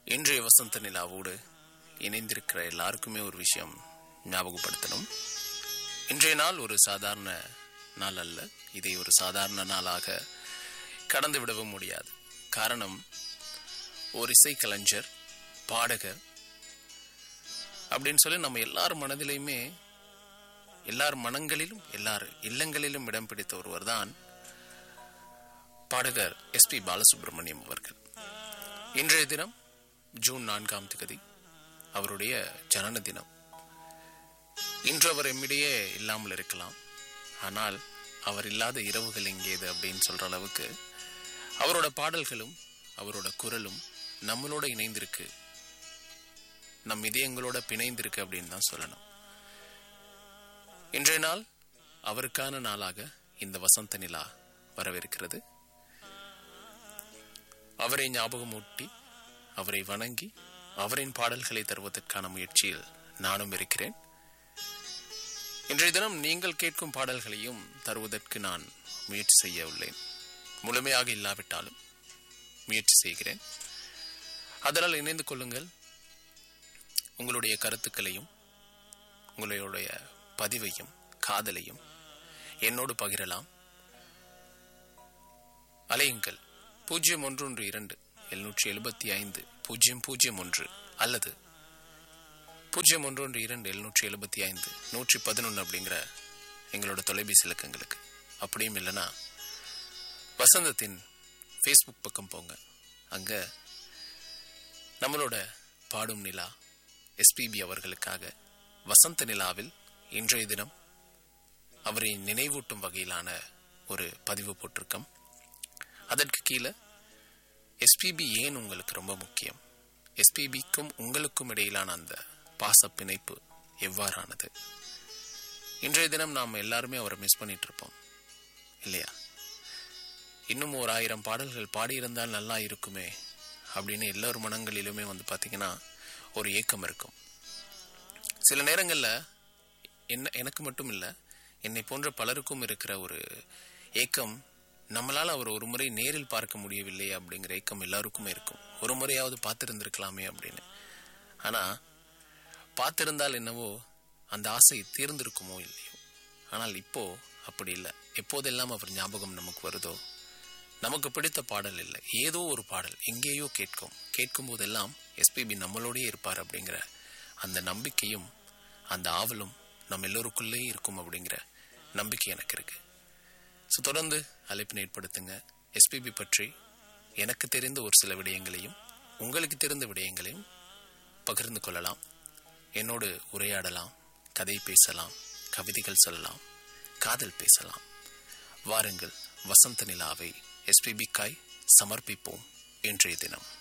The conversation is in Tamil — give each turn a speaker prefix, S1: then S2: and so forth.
S1: இன்றைய வசந்த நிலாவோடு இணைந்திருக்கிற எல்லாருக்குமே ஒரு விஷயம் ஞாபகப்படுத்தணும் இன்றைய நாள் ஒரு சாதாரண நாள் அல்ல இதை ஒரு சாதாரண நாளாக கடந்து விடவும் முடியாது காரணம் ஒரு இசைக்கலைஞர் பாடகர் அப்படின்னு சொல்லி நம்ம எல்லார் மனதிலையுமே எல்லார் மனங்களிலும் எல்லார் இல்லங்களிலும் இடம் பிடித்த ஒருவர் தான் பாடகர் எஸ்பி பாலசுப்ரமணியம் அவர்கள் இன்றைய தினம் ஜூன் நான்காம் தேதி அவருடைய ஜனன தினம் இன்று அவர் எம்மிடையே இல்லாமல் இருக்கலாம் ஆனால் அவர் இல்லாத இரவுகள் எங்கேது அப்படின்னு சொல்ற அளவுக்கு அவரோட பாடல்களும் அவரோட குரலும் நம்மளோட இணைந்திருக்கு நம் இதயங்களோட பிணைந்திருக்கு அப்படின்னு தான் சொல்லணும் இன்றைய நாள் அவருக்கான நாளாக இந்த வசந்த நிலா வரவிருக்கிறது அவரை ஞாபகமூட்டி அவரை வணங்கி அவரின் பாடல்களை தருவதற்கான முயற்சியில் நானும் இருக்கிறேன் இன்றைய தினம் நீங்கள் கேட்கும் பாடல்களையும் தருவதற்கு நான் முயற்சி செய்ய உள்ளேன் முழுமையாக இல்லாவிட்டாலும் முயற்சி செய்கிறேன் அதனால் இணைந்து கொள்ளுங்கள் உங்களுடைய கருத்துக்களையும் உங்களுடைய பதிவையும் காதலையும் என்னோடு பகிரலாம் அலையுங்கள் பூஜ்ஜியம் ஒன்று ஒன்று இரண்டு எழுநூற்றி எழுபத்தி ஐந்து பூஜ்ஜியம் பூஜ்ஜியம் ஒன்று அல்லது பூஜ்ஜியம் ஒன்று ஒன்று இரண்டு எழுநூற்றி எழுபத்தி ஐந்து நூற்றி பதினொன்று அப்படிங்கிற எங்களோட தொலைபேசி இலக்கங்களுக்கு அப்படியும் இல்லைன்னா வசந்தத்தின் ஃபேஸ்புக் பக்கம் போங்க அங்கே நம்மளோட பாடும் நிலா எஸ்பிபி அவர்களுக்காக வசந்த நிலாவில் இன்றைய தினம் அவரை நினைவூட்டும் வகையிலான ஒரு பதிவு போட்டிருக்கோம் அதற்கு கீழே எஸ்பிபி ஏன் உங்களுக்கு ரொம்ப முக்கியம் எஸ்பிபிக்கும் உங்களுக்கும் இடையிலான அந்த பாச பிணைப்பு எவ்வாறானது இன்றைய தினம் நாம் எல்லாருமே அவரை மிஸ் பண்ணிட்டு இருப்போம் இல்லையா இன்னும் ஒரு ஆயிரம் பாடல்கள் பாடியிருந்தால் நல்லா இருக்குமே அப்படின்னு எல்லார் மனங்களிலுமே வந்து பார்த்தீங்கன்னா ஒரு ஏக்கம் இருக்கும் சில நேரங்களில் என்ன எனக்கு மட்டும் இல்லை என்னை போன்ற பலருக்கும் இருக்கிற ஒரு ஏக்கம் நம்மளால் அவர் ஒரு முறை நேரில் பார்க்க முடியவில்லை அப்படிங்கிற ஏக்கம் எல்லாருக்குமே இருக்கும் ஒரு முறையாவது பார்த்துருந்துருக்கலாமே அப்படின்னு ஆனால் பார்த்திருந்தால் என்னவோ அந்த ஆசை தீர்ந்திருக்குமோ இல்லையோ ஆனால் இப்போ அப்படி இல்லை எப்போதெல்லாம் அவர் ஞாபகம் நமக்கு வருதோ நமக்கு பிடித்த பாடல் இல்லை ஏதோ ஒரு பாடல் எங்கேயோ கேட்கும் கேட்கும் போதெல்லாம் எஸ்பிபி நம்மளோடயே இருப்பார் அப்படிங்கிற அந்த நம்பிக்கையும் அந்த ஆவலும் நம்ம எல்லோருக்குள்ளே இருக்கும் அப்படிங்கிற நம்பிக்கை எனக்கு இருக்கு ஸோ தொடர்ந்து அழைப்பினை ஏற்படுத்துங்க எஸ்பிபி பற்றி எனக்கு தெரிந்த ஒரு சில விடயங்களையும் உங்களுக்கு தெரிந்த விடயங்களையும் பகிர்ந்து கொள்ளலாம் என்னோடு உரையாடலாம் கதை பேசலாம் கவிதைகள் சொல்லலாம் காதல் பேசலாம் வாருங்கள் வசந்த நிலாவை எஸ்பிபிக்காய் சமர்ப்பிப்போம் இன்றைய தினம்